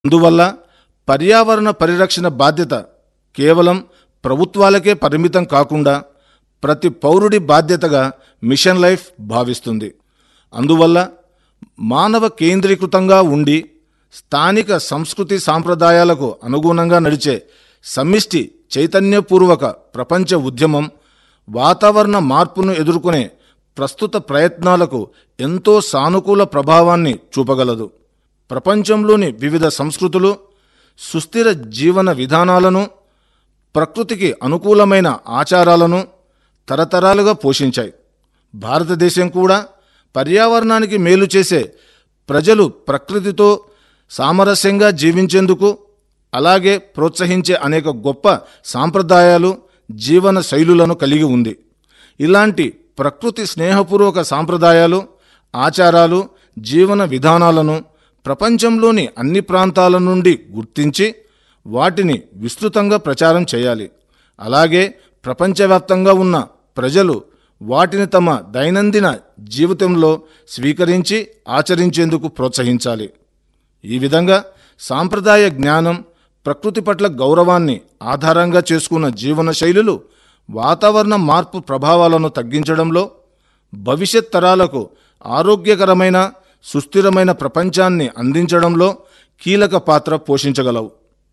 అందువల్ల పర్యావరణ పరిరక్షణ బాధ్యత కేవలం ప్రభుత్వాలకే పరిమితం కాకుండా ప్రతి పౌరుడి బాధ్యతగా మిషన్ లైఫ్ భావిస్తుంది అందువల్ల మానవ కేంద్రీకృతంగా ఉండి స్థానిక సంస్కృతి సాంప్రదాయాలకు అనుగుణంగా నడిచే సమిష్టి చైతన్యపూర్వక ప్రపంచ ఉద్యమం వాతావరణ మార్పును ఎదుర్కొనే ప్రస్తుత ప్రయత్నాలకు ఎంతో సానుకూల ప్రభావాన్ని చూపగలదు ప్రపంచంలోని వివిధ సంస్కృతులు సుస్థిర జీవన విధానాలను ప్రకృతికి అనుకూలమైన ఆచారాలను తరతరాలుగా పోషించాయి భారతదేశం కూడా పర్యావరణానికి మేలు చేసే ప్రజలు ప్రకృతితో సామరస్యంగా జీవించేందుకు అలాగే ప్రోత్సహించే అనేక గొప్ప సాంప్రదాయాలు జీవన శైలులను కలిగి ఉంది ఇలాంటి ప్రకృతి స్నేహపూర్వక సాంప్రదాయాలు ఆచారాలు జీవన విధానాలను ప్రపంచంలోని అన్ని ప్రాంతాల నుండి గుర్తించి వాటిని విస్తృతంగా ప్రచారం చేయాలి అలాగే ప్రపంచవ్యాప్తంగా ఉన్న ప్రజలు వాటిని తమ దైనందిన జీవితంలో స్వీకరించి ఆచరించేందుకు ప్రోత్సహించాలి ఈ విధంగా సాంప్రదాయ జ్ఞానం ప్రకృతి పట్ల గౌరవాన్ని ఆధారంగా చేసుకున్న జీవన శైలులు వాతావరణ మార్పు ప్రభావాలను తగ్గించడంలో భవిష్యత్ తరాలకు ఆరోగ్యకరమైన సుస్థిరమైన ప్రపంచాన్ని అందించడంలో కీలక పాత్ర పోషించగలవు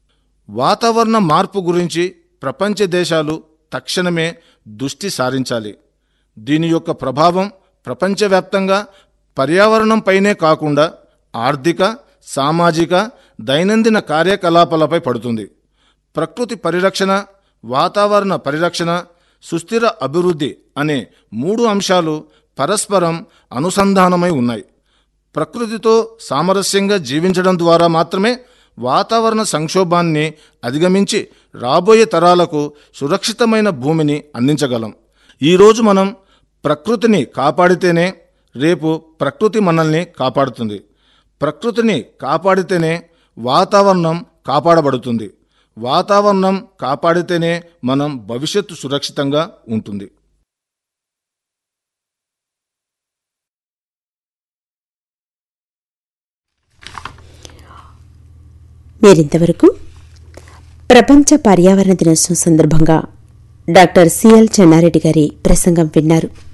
వాతావరణ మార్పు గురించి ప్రపంచ దేశాలు తక్షణమే దృష్టి సారించాలి దీని యొక్క ప్రభావం ప్రపంచవ్యాప్తంగా పర్యావరణంపైనే కాకుండా ఆర్థిక సామాజిక దైనందిన కార్యకలాపాలపై పడుతుంది ప్రకృతి పరిరక్షణ వాతావరణ పరిరక్షణ సుస్థిర అభివృద్ధి అనే మూడు అంశాలు పరస్పరం అనుసంధానమై ఉన్నాయి ప్రకృతితో సామరస్యంగా జీవించడం ద్వారా మాత్రమే వాతావరణ సంక్షోభాన్ని అధిగమించి రాబోయే తరాలకు సురక్షితమైన భూమిని అందించగలం ఈరోజు మనం ప్రకృతిని కాపాడితేనే రేపు ప్రకృతి మనల్ని కాపాడుతుంది ప్రకృతిని కాపాడితేనే వాతావరణం కాపాడబడుతుంది వాతావరణం కాపాడితేనే మనం భవిష్యత్తు సురక్షితంగా ఉంటుంది మీరింతవరకు ప్రపంచ పర్యావరణ దినోత్సవం సందర్భంగా డాక్టర్ సిఎల్ చెన్నారెడ్డి గారి ప్రసంగం విన్నారు